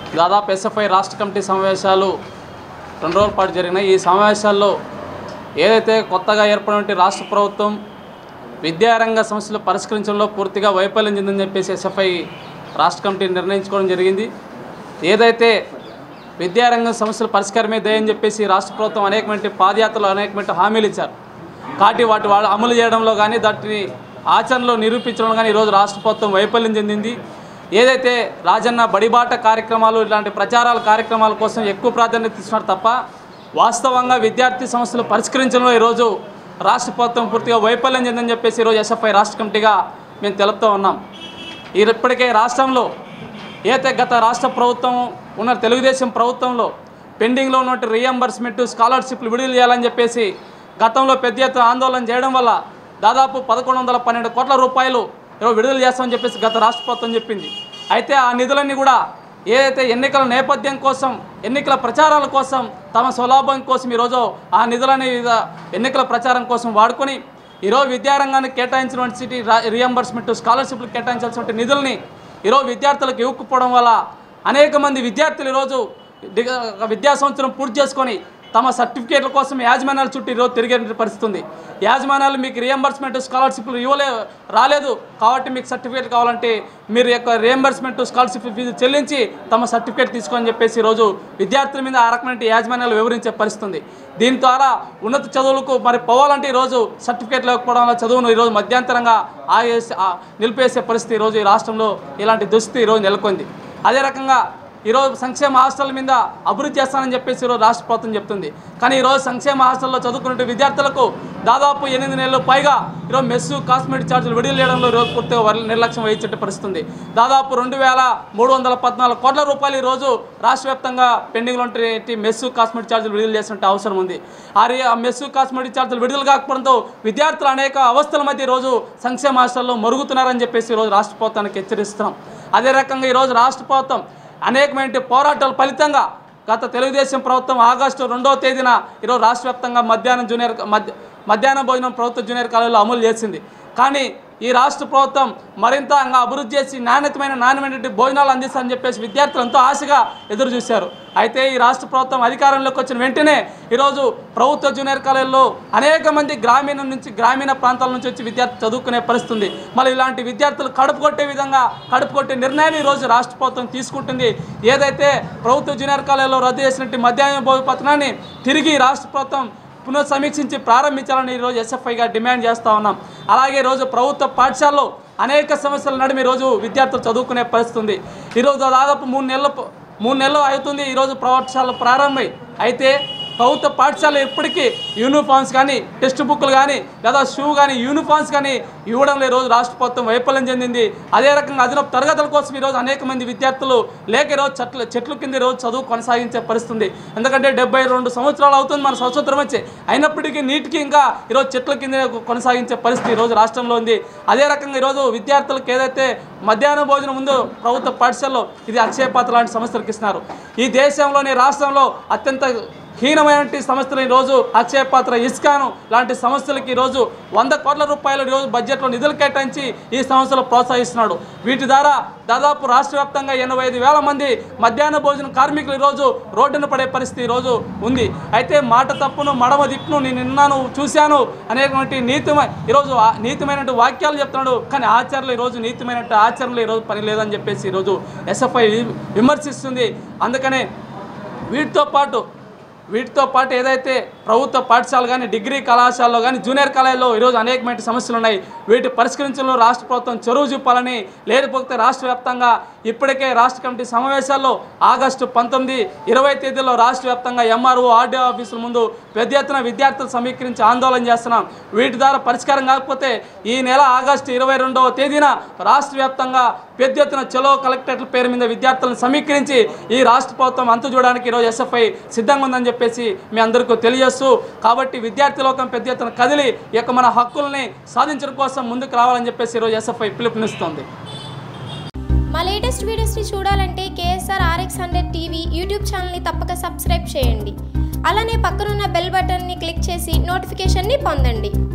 దాదాపు ఎస్ఎఫ్ఐ రాష్ట్ర కమిటీ సమావేశాలు రెండు రోజుల పాటు జరిగినాయి ఈ సమావేశాల్లో ఏదైతే కొత్తగా ఏర్పడినటువంటి రాష్ట్ర ప్రభుత్వం విద్యారంగ సమస్యలు పరిష్కరించడంలో పూర్తిగా వైఫల్యం చెందని చెప్పేసి ఎస్ఎఫ్ఐ రాష్ట్ర కమిటీ నిర్ణయించుకోవడం జరిగింది ఏదైతే విద్యారంగం సమస్యల పరిష్కారమే దయని చెప్పేసి రాష్ట్ర ప్రభుత్వం అనేకమైన పాదయాత్రలు అనేకమైన హామీలు ఇచ్చారు కాబట్టి వాటి వాళ్ళు అమలు చేయడంలో కానీ దాటిని ఆచరణలో నిరూపించడంలో కానీ ఈరోజు రాష్ట్ర ప్రభుత్వం వైఫల్యం చెందింది ఏదైతే రాజన్న బడిబాట కార్యక్రమాలు ఇలాంటి ప్రచారాల కార్యక్రమాల కోసం ఎక్కువ ప్రాధాన్యత ఇస్తున్నారు తప్ప వాస్తవంగా విద్యార్థి సమస్యలు పరిష్కరించడంలో ఈరోజు రాష్ట్ర ప్రభుత్వం పూర్తిగా వైఫల్యం చెందని చెప్పేసి ఈరోజు ఎస్ఎఫ్ఐ రాష్ట్ర కమిటీగా మేము తెలుపుతూ ఉన్నాం ఈ ఇప్పటికే రాష్ట్రంలో ఏదైతే గత రాష్ట్ర ప్రభుత్వం ఉన్న తెలుగుదేశం ప్రభుత్వంలో పెండింగ్లో ఉన్నటువంటి రీఎంబర్స్మెంట్ స్కాలర్షిప్లు విడుదల చేయాలని చెప్పేసి గతంలో పెద్ద ఎత్తున ఆందోళన చేయడం వల్ల దాదాపు పదకొండు వందల పన్నెండు కోట్ల రూపాయలు ఈరోజు విడుదల చేస్తామని చెప్పేసి గత రాష్ట్ర ప్రభుత్వం చెప్పింది అయితే ఆ నిధులన్నీ కూడా ఏదైతే ఎన్నికల నేపథ్యం కోసం ఎన్నికల ప్రచారాల కోసం తమ స్వలాభం కోసం ఈరోజు ఆ నిధులని వివిధ ఎన్నికల ప్రచారం కోసం వాడుకొని ఈరోజు విద్యారంగానికి కేటాయించినటువంటి రియంబర్స్మెంట్ స్కాలర్షిప్లు కేటాయించాల్సిన నిధుల్ని ఈరోజు విద్యార్థులకు ఇవ్వకపోవడం వల్ల అనేక మంది విద్యార్థులు ఈరోజు దిగ- విద్యా సంవత్సరం పూర్తి చేసుకొని తమ సర్టిఫికేట్ల కోసం యాజమాన్యాల చుట్టూ ఈరోజు తిరిగే పరిస్థితి ఉంది యాజమాన్యాలు మీకు రియంబర్స్మెంట్ స్కాలర్షిప్లు ఇవ్వలే రాలేదు కాబట్టి మీకు సర్టిఫికేట్ కావాలంటే మీరు యొక్క రియంబర్స్మెంట్ స్కాలర్షిప్ ఫీజు చెల్లించి తమ సర్టిఫికేట్ తీసుకోని చెప్పేసి ఈరోజు విద్యార్థుల మీద ఆ రకమైన యాజమాన్యాలు వివరించే పరిస్థితి ఉంది దీని ద్వారా ఉన్నత చదువులకు మరి పోవాలంటే ఈరోజు సర్టిఫికేట్ లేకపోవడం వల్ల చదువును ఈరోజు మధ్యంతరంగా ఆగేసి ఆ నిలిపేసే పరిస్థితి ఈరోజు ఈ రాష్ట్రంలో ఇలాంటి దుస్థితి ఈరోజు నెలకొంది అదే రకంగా ఈరోజు సంక్షేమ హాస్టల్ మీద అభివృద్ధి చేస్తానని చెప్పేసి ఈరోజు రాష్ట్ర ప్రభుత్వం చెప్తుంది కానీ ఈరోజు సంక్షేమ హాస్టల్లో చదువుకునే విద్యార్థులకు దాదాపు ఎనిమిది నెలలు పైగా ఈరోజు మెస్సు కాస్మెటిక్ ఛార్జీలు విడుదల చేయడంలో ఈరోజు పూర్తిగా వర్- నిర్లక్ష్యం వహించే పరిస్థితి ఉంది దాదాపు రెండు వేల మూడు వందల పద్నాలుగు కోట్ల రూపాయలు ఈరోజు రాష్ట్ర వ్యాప్తంగా పెండింగ్లో ఉంటే మెస్సు కాస్మెటిక్ ఛార్జీలు విడుదల చేసినట్టు అవసరం ఉంది ఆ రి- ఆ మెస్సు కాస్మెటిక్ ఛార్జీలు విడుదల కాకపోవడంతో విద్యార్థులు అనేక అవస్థల మధ్య ఈరోజు సంక్షేమ హాస్టల్లో మరుగుతున్నారని చెప్పేసి ఈరోజు రాష్ట్ర ప్రభుత్వానికి హెచ్చరిస్తున్నాం అదే రకంగా ఈరోజు రాష్ట్ర ప్రభుత్వం అనేకమైన పోరాటాల ఫలితంగా గత తెలుగుదేశం ప్రభుత్వం ఆగస్టు రెండవ తేదీన ఈరోజు రాష్ట్ర వ్యాప్తంగా మధ్యాహ్నం జూనియర్ మధ్య మధ్యాహ్నం భోజనం ప్రభుత్వ జూనియర్ కాలేజీలో అమలు చేసింది కానీ ఈ రాష్ట్ర ప్రభుత్వం మరింత ఇంకా అభివృద్ధి చేసి నాణ్యతమైన నాణ్యమైనటువంటి భోజనాలు అందిస్తారని చెప్పేసి విద్యార్థులు ఎంతో ఆశగా ఎదురు చూశారు అయితే ఈ రాష్ట్ర ప్రభుత్వం అధికారంలోకి వచ్చిన వెంటనే ఈరోజు ప్రభుత్వ జూనియర్ కాలేజీలో అనేక మంది గ్రామీణ నుంచి గ్రామీణ ప్రాంతాల నుంచి వచ్చి విద్యార్థులు చదువుకునే పరిస్థితి ఉంది మళ్ళీ ఇలాంటి విద్యార్థులు కడుపు కొట్టే విధంగా కడుపు కొట్టే నిర్ణయాన్ని ఈరోజు రాష్ట్ర ప్రభుత్వం తీసుకుంటుంది ఏదైతే ప్రభుత్వ జూనియర్ కాలేజీలో రద్దు చేసినట్టు మధ్యాహ్న భోజన పత్రాన్ని తిరిగి రాష్ట్ర ప్రభుత్వం పునఃసమీక్షించి ప్రారంభించాలని ఈరోజు ఎస్ఎఫ్ఐగా డిమాండ్ చేస్తూ ఉన్నాం అలాగే ఈరోజు ప్రభుత్వ పాఠశాలలో అనేక సమస్యల నడుమ ఈరోజు విద్యార్థులు చదువుకునే పరిస్థితి ఉంది ఈరోజు దాదాపు మూడు నెలలు మూడు నెలలు అవుతుంది ఈరోజు పాఠశాలలు ప్రారంభమై అయితే ప్రభుత్వ పాఠశాల ఇప్పటికీ యూనిఫామ్స్ కానీ టెక్స్ట్ బుక్లు కానీ లేదా షూ కానీ యూనిఫామ్స్ కానీ ఇవ్వడంలో ఈరోజు రాష్ట్ర ప్రభుత్వం వైఫల్యం చెందింది అదే రకంగా అదనపు తరగతుల కోసం ఈరోజు అనేక మంది విద్యార్థులు లేక ఈరోజు చెట్ల చెట్ల కింద ఈరోజు చదువు కొనసాగించే పరిస్థితి ఉంది ఎందుకంటే డెబ్బై రెండు సంవత్సరాలు అవుతుంది మన స్వతంత్రం వచ్చి అయినప్పటికీ నీటికి ఇంకా ఈరోజు చెట్ల కింద కొనసాగించే పరిస్థితి ఈరోజు రాష్ట్రంలో ఉంది అదే రకంగా ఈరోజు విద్యార్థులకు ఏదైతే మధ్యాహ్న భోజనం ఉందో ప్రభుత్వ పాఠశాలలో ఇది అక్షయపాత్ర లాంటి సమస్యలకు ఇస్తున్నారు ఈ దేశంలోని రాష్ట్రంలో అత్యంత హీనమైనటువంటి సంస్థలు ఈరోజు అక్షయ పాత్ర ఇస్కాను లాంటి సంస్థలకి ఈరోజు వంద కోట్ల రూపాయలు ఈరోజు బడ్జెట్లో నిధులు కేటాయించి ఈ సంస్థలు ప్రోత్సహిస్తున్నాడు వీటి ద్వారా దాదాపు రాష్ట్ర వ్యాప్తంగా ఎనభై ఐదు వేల మంది మధ్యాహ్న భోజన కార్మికులు ఈరోజు రోడ్డున పడే పరిస్థితి ఈరోజు ఉంది అయితే మాట తప్పును మడమ దిప్పును నేను నిన్నాను చూశాను అనేటువంటి నీతిమ ఈరోజు ఆ నీతిమైనటువంటి వాక్యాలు చెప్తున్నాడు కానీ ఆచరణలు ఈరోజు నీతిమైనటువంటి ఆచరణలు ఈరోజు పని లేదని చెప్పేసి ఈరోజు ఎస్ఎఫ్ఐ విమర్శిస్తుంది అందుకనే వీటితో పాటు వీటితో పాటు ఏదైతే ప్రభుత్వ పాఠశాల కానీ డిగ్రీ కళాశాలలో కానీ జూనియర్ కాలేజీలో ఈరోజు అనేకమైన సమస్యలు ఉన్నాయి వీటి పరిష్కరించడంలో రాష్ట్ర ప్రభుత్వం చొరవ చూపాలని లేకపోతే రాష్ట్ర వ్యాప్తంగా ఇప్పటికే రాష్ట్ర కమిటీ సమావేశాల్లో ఆగస్టు పంతొమ్మిది ఇరవై తేదీలో రాష్ట్ర వ్యాప్తంగా ఎంఆర్ఓ ఆర్డీఓ ఆఫీసుల ముందు పెద్ద ఎత్తున విద్యార్థులు సమీకరించి ఆందోళన చేస్తున్నాం వీటి ద్వారా పరిష్కారం కాకపోతే ఈ నెల ఆగస్టు ఇరవై రెండవ తేదీన రాష్ట్ర వ్యాప్తంగా పెద్ద ఎత్తున చలో కలెక్టరేట్ల పేరు మీద విద్యార్థులను సమీకరించి ఈ రాష్ట్ర ప్రభుత్వం అంతు చూడడానికి ఈరోజు ఎస్ఎఫ్ఐ సిద్ధంగా ఉందని చెప్పేసి మీ అందరికీ తెలియజేస్తూ కాబట్టి విద్యార్థి లోకం పెద్ద ఎత్తున కదిలి ఈ యొక్క మన హక్కుల్ని సాధించడం కోసం ముందుకు రావాలని చెప్పేసి ఈరోజు ఎస్ఎఫ్ఐ పిలుపునిస్తుంది మా లేటెస్ట్ వీడియోస్ని చూడాలంటే KSR RX hundred TV YouTube ఛానల్ని తప్పక సబ్స్క్రైబ్ చేయండి అలానే పక్కనున్న బెల్ బటన్ని క్లిక్ చేసి నోటిఫికేషన్ని పొందండి